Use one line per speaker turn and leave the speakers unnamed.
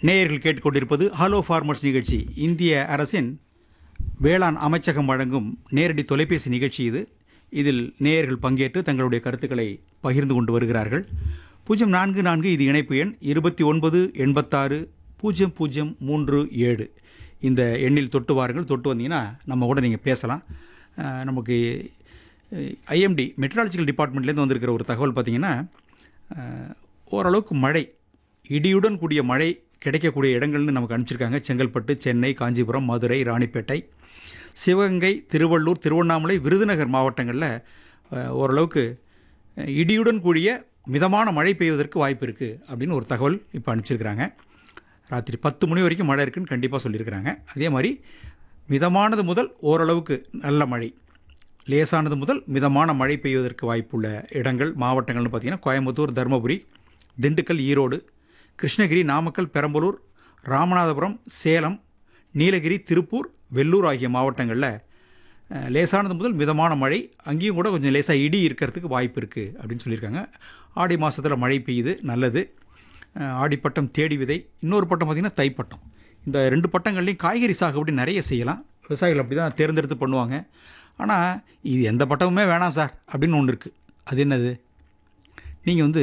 நேயர்கள் கேட்டுக்கொண்டிருப்பது hello farmers நிகழ்ச்சி இந்திய அரசின் வேளாண் அமைச்சகம் வழங்கும் நேரடி தொலைபேசி நிகழ்ச்சி இது இதில் நேயர்கள் பங்கேற்று தங்களுடைய கருத்துக்களை பகிர்ந்து கொண்டு வருகிறார்கள் பூஜ்ஜியம் நான்கு நான்கு இது இணைப்பு எண் இருபத்தி ஒன்பது எண்பத்தாறு பூஜ்ஜியம் பூஜ்ஜியம் மூன்று ஏழு இந்த எண்ணில் தொட்டு வாருங்கள் தொட்டு வந்தீங்கன்னா நம்ம கூட நீங்கள் பேசலாம் அஹ், நமக்கு ஐஎம்டி மெட்ராலஜிக்கல் டிபார்ட்மெண்ட்லேருந்து வந்திருக்கிற ஒரு தகவல் பார்த்தீங்கன்னா அஹ், ஓரளவுக்கு மழை இடியுடன் கூடிய மழை கிடைக்கக்கூடிய இடங்கள்னு நமக்கு அனுப்பிச்சிருக்காங்க செங்கல்பட்டு சென்னை காஞ்சிபுரம் மதுரை ராணிப்பேட்டை சிவகங்கை திருவள்ளூர் திருவண்ணாமலை விருதுநகர் மாவட்டங்களில் அஹ், ஓரளவுக்கு அஹ், இடியுடன் கூடிய மிதமான மழை பெய்வதற்கு வாய்ப்பு இருக்குது அப்படின்னு ஒரு தகவல் இப்போ அனுப்பிச்சிருக்கிறாங்க ராத்திரி பத்து மணி வரைக்கும் மழை இருக்குன்னு கண்டிப்பாக சொல்லியிருக்கிறாங்க அதே மாதிரி மிதமானது முதல் ஓரளவுக்கு நல்ல மழை லேசானது முதல் மிதமான மழை பெய்வதற்கு வாய்ப்புள்ள இடங்கள் மாவட்டங்கள்னு பார்த்தீங்கன்னா கோயம்புத்தூர் தருமபுரி திண்டுக்கல் ஈரோடு கிருஷ்ணகிரி நாமக்கல் பெரம்பலூர் ராமநாதபுரம் சேலம் நீலகிரி திருப்பூர் வெள்ளூர் ஆகிய மாவட்டங்களில் அஹ், லேசானது முதல் மிதமான மழை அங்கேயும் கூட கொஞ்சம் லேசாக இடி இருக்கிறதுக்கு வாய்ப்பு இருக்குது அப்படின்னு சொல்லியிருக்காங்க ஆடி மாதத்தில் மழை பெய்யுது நல்லது அஹ், ஆடிப்பட்டம் தேடி விதை இன்னொரு பட்டம் பார்த்திங்கன்னா தைப்பட்டம் இந்த ரெண்டு பட்டங்கள்லையும் காய்கறி சாகுபடி நிறைய செய்யலாம் விவசாயிகள் அப்படி தான் தேர்ந்தெடுத்து பண்ணுவாங்க ஆனால் இது எந்த பட்டமுமே வேணாம் சார் அப்படின்னு ஒன்று இருக்குது அது என்னது நீங்கள் வந்து